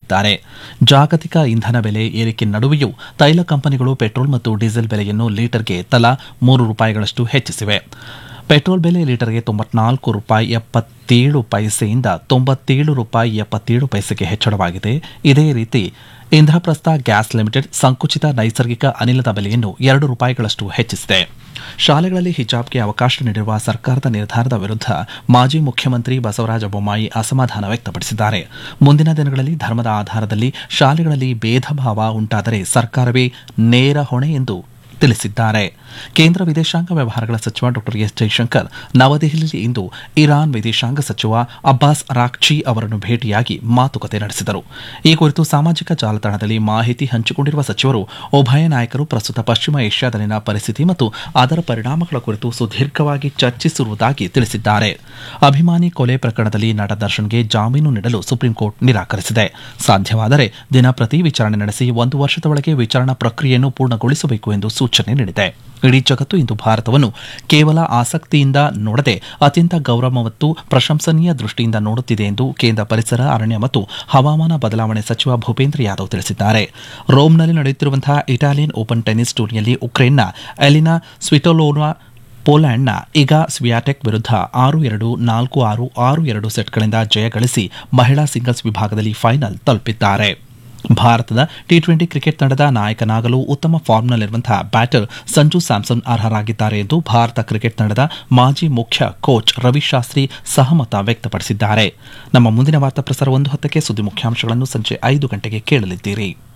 ಹೇಳಿದ್ದಾರೆ ಜಾಗತಿಕ ಇಂಧನ ಬೆಲೆ ಏರಿಕೆ ನಡುವೆಯೂ ತೈಲ ಕಂಪನಿಗಳು ಪೆಟ್ರೋಲ್ ಮತ್ತು ಡೀಸೆಲ್ ಬೆಲೆಯನ್ನು ಲೀಟರ್ಗೆ ತಲಾ ಮೂರು ರೂಪಾಯಿಗಳಷ್ಟು ಹೆಚ್ಚಿಸಿವೆ ಪೆಟ್ರೋಲ್ ಬೆಲೆ ಲೀಟರ್ಗೆ ತೊಂಬತ್ನಾಲ್ಕು ರೂಪಾಯಿ ಎಪ್ಪತ್ತೇಳು ಪೈಸೆಯಿಂದ ತೊಂಬತ್ತೇಳು ರೂಪಾಯಿ ಎಪ್ಪತ್ತೇಳು ಪೈಸೆಗೆ ಹೆಚ್ಚಳವಾಗಿದೆ ಇದೇ ರೀತಿ ಇಂದ್ರಪ್ರಸ್ಥ ಗ್ಯಾಸ್ ಲಿಮಿಟೆಡ್ ಸಂಕುಚಿತ ನೈಸರ್ಗಿಕ ಅನಿಲದ ಬೆಲೆಯನ್ನು ಎರಡು ರೂಪಾಯಿಗಳಷ್ಟು ಹೆಚ್ಚಿಸಿದೆ ಶಾಲೆಗಳಲ್ಲಿ ಹಿಜಾಬ್ಗೆ ಅವಕಾಶ ನೀಡಿರುವ ಸರ್ಕಾರದ ನಿರ್ಧಾರದ ವಿರುದ್ಧ ಮಾಜಿ ಮುಖ್ಯಮಂತ್ರಿ ಬಸವರಾಜ ಬೊಮ್ಮಾಯಿ ಅಸಮಾಧಾನ ವ್ಯಕ್ತಪಡಿಸಿದ್ದಾರೆ ಮುಂದಿನ ದಿನಗಳಲ್ಲಿ ಧರ್ಮದ ಆಧಾರದಲ್ಲಿ ಶಾಲೆಗಳಲ್ಲಿ ಭೇದ ಭಾವ ಉಂಟಾದರೆ ಸರ್ಕಾರವೇ ನೇರ ಹೊಣೆ ಎಂದು ತಿಳಿಸಿದ್ದಾರೆ ಕೇಂದ್ರ ವಿದೇಶಾಂಗ ವ್ಯವಹಾರಗಳ ಸಚಿವ ಡಾ ಎಸ್ ಜೈಶಂಕರ್ ನವದೆಹಲಿಯಲ್ಲಿ ಇಂದು ಇರಾನ್ ವಿದೇಶಾಂಗ ಸಚಿವ ಅಬ್ಬಾಸ್ ರಾಕ್ಚಿ ಅವರನ್ನು ಭೇಟಿಯಾಗಿ ಮಾತುಕತೆ ನಡೆಸಿದರು ಈ ಕುರಿತು ಸಾಮಾಜಿಕ ಜಾಲತಾಣದಲ್ಲಿ ಮಾಹಿತಿ ಹಂಚಿಕೊಂಡಿರುವ ಸಚಿವರು ಉಭಯ ನಾಯಕರು ಪ್ರಸ್ತುತ ಪಶ್ಚಿಮ ಏಷ್ಯಾದಲ್ಲಿನ ಪರಿಸ್ಥಿತಿ ಮತ್ತು ಅದರ ಪರಿಣಾಮಗಳ ಕುರಿತು ಸುದೀರ್ಘವಾಗಿ ಚರ್ಚಿಸಿರುವುದಾಗಿ ತಿಳಿಸಿದ್ದಾರೆ ಅಭಿಮಾನಿ ಕೊಲೆ ಪ್ರಕರಣದಲ್ಲಿ ನಟ ದರ್ಶನ್ಗೆ ಜಾಮೀನು ನೀಡಲು ಸುಪ್ರೀಂಕೋರ್ಟ್ ನಿರಾಕರಿಸಿದೆ ಸಾಧ್ಯವಾದರೆ ದಿನಪ್ರತಿ ವಿಚಾರಣೆ ನಡೆಸಿ ಒಂದು ವರ್ಷದ ಒಳಗೆ ವಿಚಾರಣಾ ಪ್ರಕ್ರಿಯೆಯನ್ನು ಪೂರ್ಣಗೊಳಿಸಬೇಕು ಎಂದು ಸೂಚನೆ ನೀಡಿದೆ ಇಡೀ ಜಗತ್ತು ಇಂದು ಭಾರತವನ್ನು ಕೇವಲ ಆಸಕ್ತಿಯಿಂದ ನೋಡದೆ ಅತ್ಯಂತ ಗೌರವ ಮತ್ತು ಪ್ರಶಂಸನೀಯ ದೃಷ್ಟಿಯಿಂದ ನೋಡುತ್ತಿದೆ ಎಂದು ಕೇಂದ್ರ ಪರಿಸರ ಅರಣ್ಯ ಮತ್ತು ಹವಾಮಾನ ಬದಲಾವಣೆ ಸಚಿವ ಭೂಪೇಂದ್ರ ಯಾದವ್ ತಿಳಿಸಿದ್ದಾರೆ ರೋಮ್ನಲ್ಲಿ ನಡೆಯುತ್ತಿರುವಂತಹ ಇಟಾಲಿಯನ್ ಓಪನ್ ಟೆನ್ನಿಸ್ ಟೂರ್ನಿಯಲ್ಲಿ ಉಕ್ರೇನ್ನ ಎಲಿನಾ ಸ್ವಿಟೋಲೋವಾ ಪೋಲ್ಯಾಂಡ್ನ ಇಗಾ ಸ್ವಿಯಾಟೆಕ್ ವಿರುದ್ಧ ಆರು ಎರಡು ನಾಲ್ಕು ಆರು ಆರು ಎರಡು ಸೆಟ್ಗಳಿಂದ ಜಯ ಗಳಿಸಿ ಮಹಿಳಾ ಸಿಂಗಲ್ಸ್ ವಿಭಾಗದಲ್ಲಿ ಫೈನಲ್ ತಲುಪಿದ್ದಾರೆ ಭಾರತದ ಟಿ ಟ್ವೆಂಟಿ ಕ್ರಿಕೆಟ್ ತಂಡದ ನಾಯಕನಾಗಲು ಉತ್ತಮ ಫಾರ್ಮ್ನಲ್ಲಿರುವಂತಹ ಬ್ಯಾಟರ್ ಸಂಜು ಸ್ಯಾಮ್ಸನ್ ಅರ್ಹರಾಗಿದ್ದಾರೆ ಎಂದು ಭಾರತ ಕ್ರಿಕೆಟ್ ತಂಡದ ಮಾಜಿ ಮುಖ್ಯ ಕೋಚ್ ರವಿಶಾಸ್ತ್ರಿ ಸಹಮತ ವ್ಯಕ್ತಪಡಿಸಿದ್ದಾರೆ ನಮ್ಮ ಮುಂದಿನ ವಾರ್ತಾ ಪ್ರಸಾರ ಒಂದು ಹತ್ತಕ್ಕೆ ಸುದ್ದಿ ಮುಖ್ಯಾಂಶಗಳನ್ನು ಸಂಜೆ ಐದು ಗಂಟೆಗೆ ಕೇಳಲಿದ್ದೀರಿ